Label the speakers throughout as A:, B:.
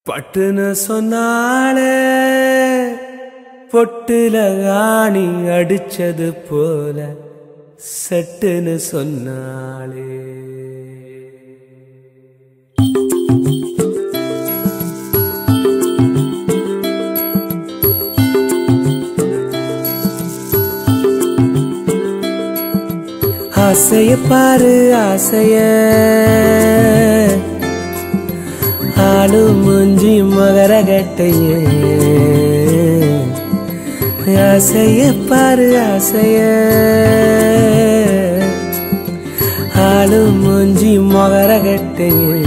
A: பட்டுன்னு சொன்னாலே பொட்டுல ஆணி அடிச்சது போல சட்டுன்னு சொன்னாலே ஆசைய பாரு ஆசைய ஆளு மூஞ்சி மகர கட்டைய ஆசைய பாரு ஆசைய ஆளு மூஞ்சி மகர கட்டைய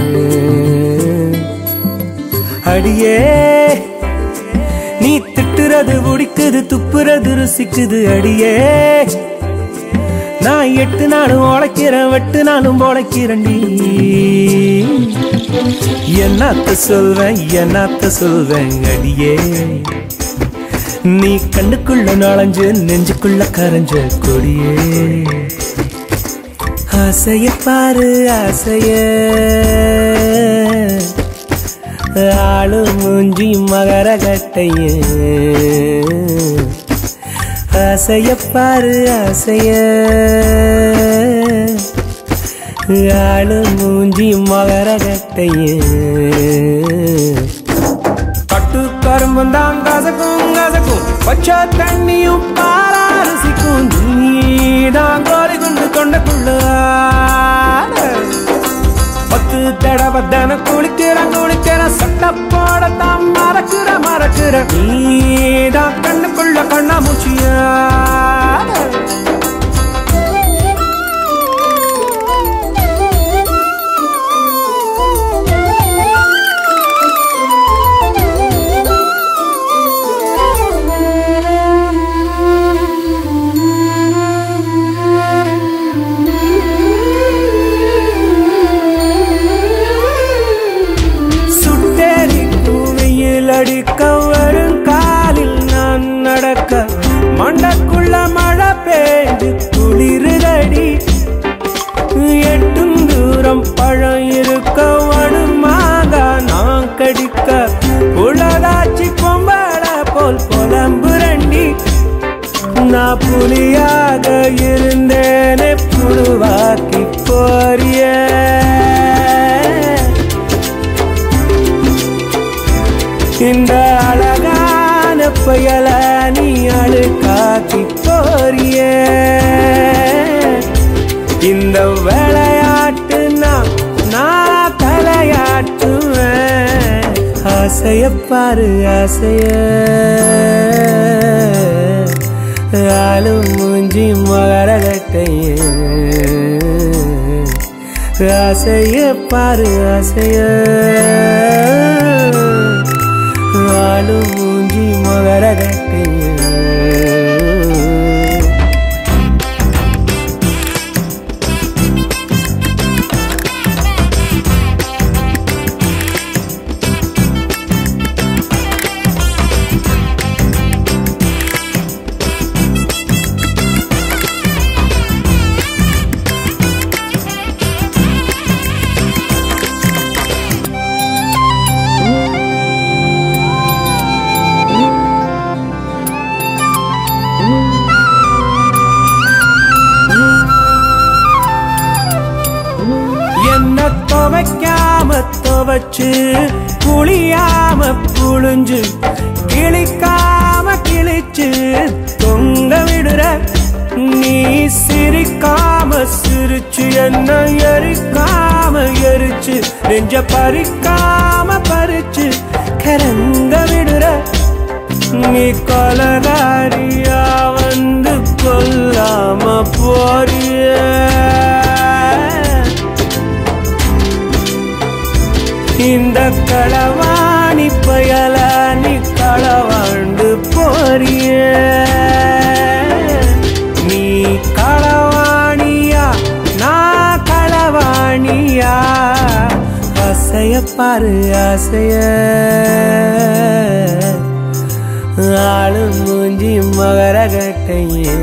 A: அடியே நீ திட்டுறது பிடிக்குது துப்புறது ருசிக்குது அடியே நான் எட்டு நாளும் உழைக்கிறேன் வெட்டு நாளும் பொழைக்கிறேன்டி என்னத்த சொல்வேன் என்னத்த சொல்வேன் அடியே நீ கண்ணுக்குள்ள நுழைஞ்சு நெஞ்சுக்குள்ள கரைஞ்ச கொடியே ஆசைய பாரு ஆசைய ஆளு மூஞ்சி மகர கட்டைய ஆசைய பாரு ஆசைய ஆளு மூஞ்சி மகர கட்டைய பட்டு கரும்பும் தான் கசக்கும் கசக்கும் பச்சை தண்ணியும் பாலா ருசிக்கும் நீதான் கோரி கொண்டு கொண்டக்குள்ள பத்து தடவை தான குளிக்கிற குளிக்கிற சட்ட போடத்தான் மறக்கிற மறக்கிற நீதான் கண்ணுக்குள்ள கண்ணா மூச்சியா சுட்டேரி பூமியில் அடிக்க வரும் காலில் நான் நடக்க மண்டக்குள்ள மழை பெய்து குளிருதடி எட்டும் தூரம் பழம் இருக்க வடுமாக நான் கடிக்க உலகாச்சி பொம்பள போல் புலம்புரண்டி நான் புலியாக இருந்தேனே புழுவாக்கி போறியே இந்த அழகான புயல நீ அழுக்காக்கி போறியே இந்த விளையாட்டு நான் நான் தலையாட்டுவேன் ஆசைய பாரு ஆசைய ஆளு மூஞ்சி மகர கட்டைய ஆசைய பாரு ஆசைய ஆளு மூஞ்சி மகர கட்டைய என்ன துவைக்காம துவைச்சு புளியாம புழிஞ்சு கிளிக்காம கிழிச்சு தொங்க விடுற நீ சிரிக்காம சிரிச்சு என்ன எரிக்காம எரிச்சு நெஞ்ச பறிக்காம பறிச்சு கரங்க விடுற நீ கொலகாரியா வந்து கொல்லாம போறிய இந்த களவாணி பயல நீ களவாண்டு போறிய நீ களவாணியா நான் களவாணியா அசைய பாரு அசைய ஆளு மூஞ்சி மகர கட்டையே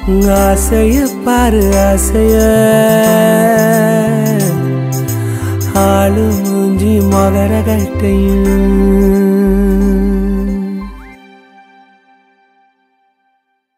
A: ஆசைய பாரு ஆசைய ஆளு மூஞ்சி மகர கட்டையும்